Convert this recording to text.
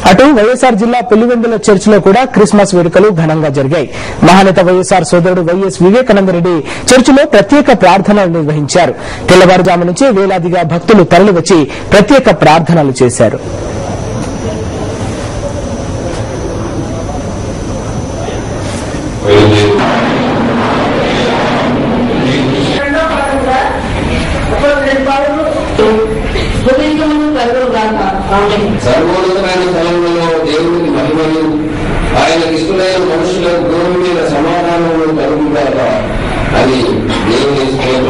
అటు వైఎస్ఆర్ జిల్లా పులివెందుల చర్చిలో కూడా క్రిస్మస్ వేడుకలు ఘనంగా జరిగాయి మహానేత వైఎస్ఆర్ సోదరుడు వైఎస్ వివేకానందరెడ్డి చర్చిలో ప్రత్యేక ప్రార్థనలు నిర్వహించారు తెల్లవారుజాము నుంచే వేలాదిగా భక్తులు తరలివచ్చి ప్రత్యేక ప్రార్థనలు చేశారు రెండో భాగంగా ఒక రెండు భాగంలో భూమింగమును కలుగురు గాక ఆమేన్ సర్వోన్నతమైన స్థలంలో దేవునికి మహిమలు ఆయనకి ఇష్టమైన మనుషులకు భూమి మీద సమాధానములు కలుగుతాక అది దేవుని స్తోత్రం